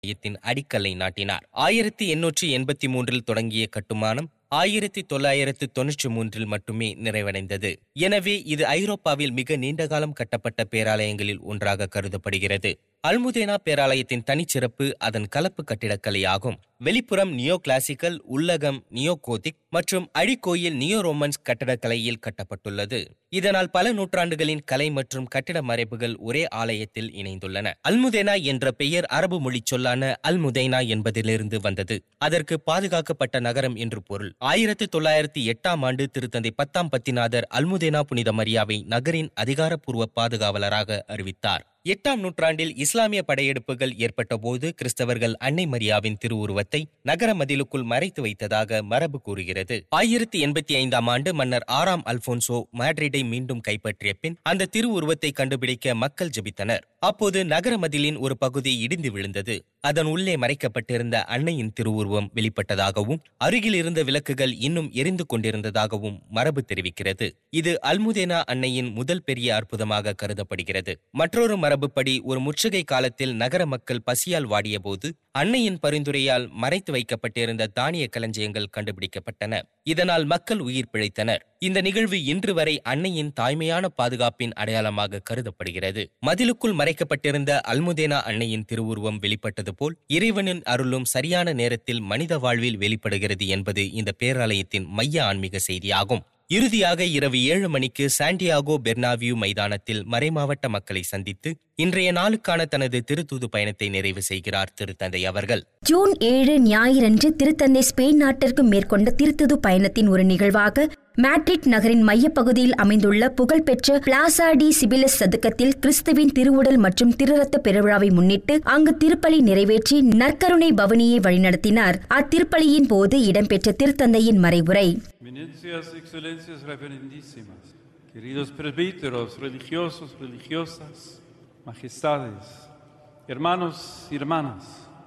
மையத்தின் அடிக்கல்லை நாட்டினார் ஆயிரத்தி எண்ணூற்றி எண்பத்தி மூன்றில் தொடங்கிய கட்டுமானம் ஆயிரத்தி தொள்ளாயிரத்து தொன்னூற்றி மூன்றில் மட்டுமே நிறைவடைந்தது எனவே இது ஐரோப்பாவில் மிக நீண்டகாலம் கட்டப்பட்ட பேராலயங்களில் ஒன்றாக கருதப்படுகிறது அல்முதேனா பேராலயத்தின் தனிச்சிறப்பு அதன் கலப்பு கட்டிடக்கலை ஆகும் வெளிப்புறம் நியோ கிளாசிக்கல் உள்ளகம் நியோ கோதிக் மற்றும் அடிக்கோயில் நியோ ரோமன்ஸ் கட்டடக்கலையில் கட்டப்பட்டுள்ளது இதனால் பல நூற்றாண்டுகளின் கலை மற்றும் கட்டிட மறைப்புகள் ஒரே ஆலயத்தில் இணைந்துள்ளன அல்முதேனா என்ற பெயர் அரபு மொழி சொல்லான அல்முதைனா என்பதிலிருந்து வந்தது அதற்கு பாதுகாக்கப்பட்ட நகரம் என்று பொருள் ஆயிரத்தி தொள்ளாயிரத்தி எட்டாம் ஆண்டு திருத்தந்தை பத்தாம் பத்திநாதர் அல்முதேனா புனித மரியாவை நகரின் அதிகாரப்பூர்வ பாதுகாவலராக அறிவித்தார் எட்டாம் நூற்றாண்டில் இஸ்லாமிய படையெடுப்புகள் ஏற்பட்டபோது கிறிஸ்தவர்கள் அன்னை மரியாவின் திருவுருவத்தை நகர மதிலுக்குள் மறைத்து வைத்ததாக மரபு கூறுகிறது ஆயிரத்தி எண்பத்தி ஐந்தாம் ஆண்டு மன்னர் ஆறாம் அல்போன்சோ மேட்ரிடை மீண்டும் கைப்பற்றிய பின் அந்த திருவுருவத்தை கண்டுபிடிக்க மக்கள் ஜெபித்தனர் அப்போது நகர மதிலின் ஒரு பகுதி இடிந்து விழுந்தது அதன் உள்ளே மறைக்கப்பட்டிருந்த அன்னையின் திருவுருவம் வெளிப்பட்டதாகவும் அருகில் இருந்த விளக்குகள் இன்னும் எரிந்து கொண்டிருந்ததாகவும் மரபு தெரிவிக்கிறது இது அல்முதேனா அன்னையின் முதல் பெரிய அற்புதமாக கருதப்படுகிறது மற்றொரு மரபுப்படி ஒரு முற்றுகை காலத்தில் நகர மக்கள் பசியால் வாடியபோது அன்னையின் பரிந்துரையால் மறைத்து வைக்கப்பட்டிருந்த தானிய களஞ்சியங்கள் கண்டுபிடிக்கப்பட்டன இதனால் மக்கள் உயிர் பிழைத்தனர் இந்த நிகழ்வு இன்று வரை அன்னையின் தாய்மையான பாதுகாப்பின் அடையாளமாக கருதப்படுகிறது மதிலுக்குள் மறைக்கப்பட்டிருந்த அல்முதேனா அன்னையின் திருவுருவம் வெளிப்பட்டது போல் இறைவனின் அருளும் சரியான நேரத்தில் மனித வாழ்வில் வெளிப்படுகிறது என்பது இந்த பேராலயத்தின் மைய ஆன்மீக செய்தியாகும் இறுதியாக இரவு ஏழு மணிக்கு சாண்டியாகோ பெர்னாவியூ மைதானத்தில் மறைமாவட்ட மக்களை சந்தித்து இன்றைய நாளுக்கான தனது திருத்தூது பயணத்தை நிறைவு செய்கிறார் திருத்தந்தை அவர்கள் ஜூன் ஏழு ஞாயிறன்று திருத்தந்தை ஸ்பெயின் நாட்டிற்கு மேற்கொண்ட திருத்துது பயணத்தின் ஒரு நிகழ்வாக மேட்ரிட் நகரின் மையப்பகுதியில் அமைந்துள்ள புகழ்பெற்ற பிளாசா டி சிபிலஸ் சதுக்கத்தில் கிறிஸ்துவின் திருவுடல் மற்றும் திருரத்த பெருவிழாவை முன்னிட்டு அங்கு திருப்பலி நிறைவேற்றி நற்கருணை பவனியை வழிநடத்தினார் அத்திருப்பலியின் போது இடம்பெற்ற திருத்தந்தையின் மறைவுரை Eminencias, excelencias reverendísimas, queridos presbíteros, religiosos, religiosas, majestades, hermanos y hermanas,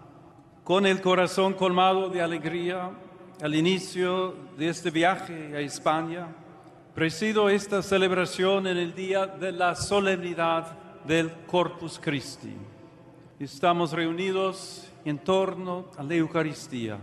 con el corazón colmado de alegría al inicio de este viaje a España, presido esta celebración en el día de la solemnidad del Corpus Christi. Estamos reunidos en torno a la Eucaristía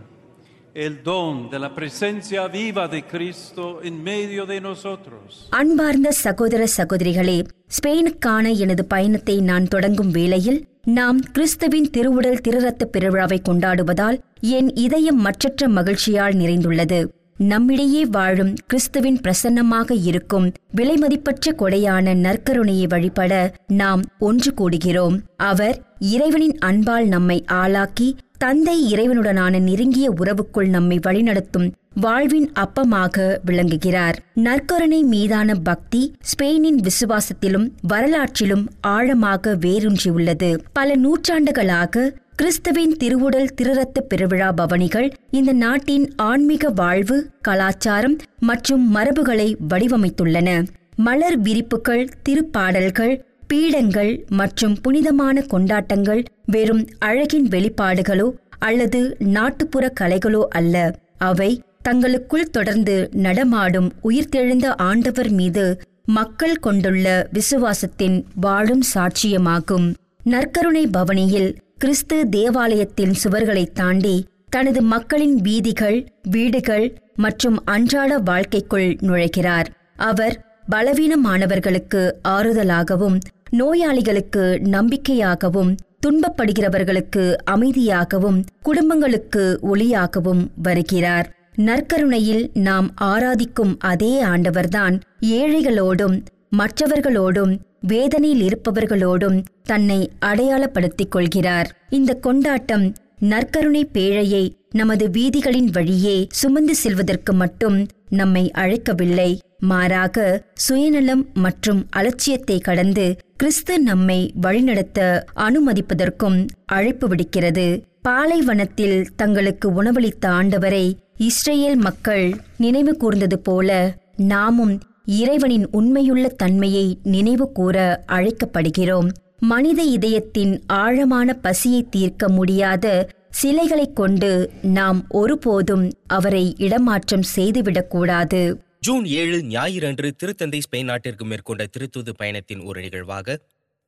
el don de la presencia viva de Cristo en medio de nosotros. அன்பார்ந்த சகோதர சகோதரிகளே ஸ்பெயினுக்கான எனது பயணத்தை நான் தொடங்கும் வேளையில் நாம் கிறிஸ்துவின் திருவுடல் திருரத்த பெருவிழாவை கொண்டாடுவதால் என் இதயம் மற்றற்ற மகிழ்ச்சியால் நிறைந்துள்ளது நம்மிடையே வாழும் கிறிஸ்துவின் பிரசன்னமாக இருக்கும் விலைமதிப்பற்ற கொடையான நற்கருணையை வழிபட நாம் ஒன்று கூடுகிறோம் அவர் இறைவனின் அன்பால் நம்மை ஆளாக்கி தந்தை இறைவனுடனான நெருங்கிய உறவுக்குள் நம்மை வழிநடத்தும் வாழ்வின் அப்பமாக விளங்குகிறார் நற்கருணை மீதான பக்தி ஸ்பெயினின் விசுவாசத்திலும் வரலாற்றிலும் ஆழமாக வேரூன்றியுள்ளது பல நூற்றாண்டுகளாக கிறிஸ்துவின் திருவுடல் திருரத்த பெருவிழா பவனிகள் இந்த நாட்டின் ஆன்மீக வாழ்வு கலாச்சாரம் மற்றும் மரபுகளை வடிவமைத்துள்ளன மலர் விரிப்புகள் திருப்பாடல்கள் பீடங்கள் மற்றும் புனிதமான கொண்டாட்டங்கள் வெறும் அழகின் வெளிப்பாடுகளோ அல்லது நாட்டுப்புற கலைகளோ அல்ல அவை தங்களுக்குள் தொடர்ந்து நடமாடும் உயிர்த்தெழுந்த ஆண்டவர் மீது மக்கள் கொண்டுள்ள விசுவாசத்தின் வாழும் சாட்சியமாகும் நற்கருணை பவனியில் கிறிஸ்து தேவாலயத்தின் சுவர்களை தாண்டி தனது மக்களின் வீதிகள் வீடுகள் மற்றும் அன்றாட வாழ்க்கைக்குள் நுழைகிறார் அவர் பலவீனமானவர்களுக்கு ஆறுதலாகவும் நோயாளிகளுக்கு நம்பிக்கையாகவும் துன்பப்படுகிறவர்களுக்கு அமைதியாகவும் குடும்பங்களுக்கு ஒளியாகவும் வருகிறார் நற்கருணையில் நாம் ஆராதிக்கும் அதே ஆண்டவர்தான் ஏழைகளோடும் மற்றவர்களோடும் வேதனையில் இருப்பவர்களோடும் தன்னை அடையாளப்படுத்திக் கொள்கிறார் இந்த கொண்டாட்டம் நற்கருணை பேழையை நமது வீதிகளின் வழியே சுமந்து செல்வதற்கு மட்டும் நம்மை அழைக்கவில்லை மாறாக சுயநலம் மற்றும் அலட்சியத்தை கடந்து கிறிஸ்து நம்மை வழிநடத்த அனுமதிப்பதற்கும் அழைப்பு விடுக்கிறது பாலைவனத்தில் தங்களுக்கு உணவளித்த ஆண்டவரை இஸ்ரேல் மக்கள் நினைவு கூர்ந்தது போல நாமும் இறைவனின் உண்மையுள்ள தன்மையை நினைவு கூற அழைக்கப்படுகிறோம் மனித இதயத்தின் ஆழமான பசியை தீர்க்க முடியாத சிலைகளைக் கொண்டு நாம் ஒருபோதும் அவரை இடமாற்றம் செய்துவிடக்கூடாது ஜூன் ஏழு ஞாயிறன்று திருத்தந்தை ஸ்பெயின் நாட்டிற்கு மேற்கொண்ட திருத்தூது பயணத்தின் ஒரு நிகழ்வாக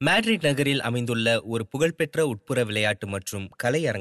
மேட்ரிட் நகரில் அமைந்துள்ள ஒரு புகழ்பெற்ற உட்புற விளையாட்டு மற்றும் கலையரங்கம்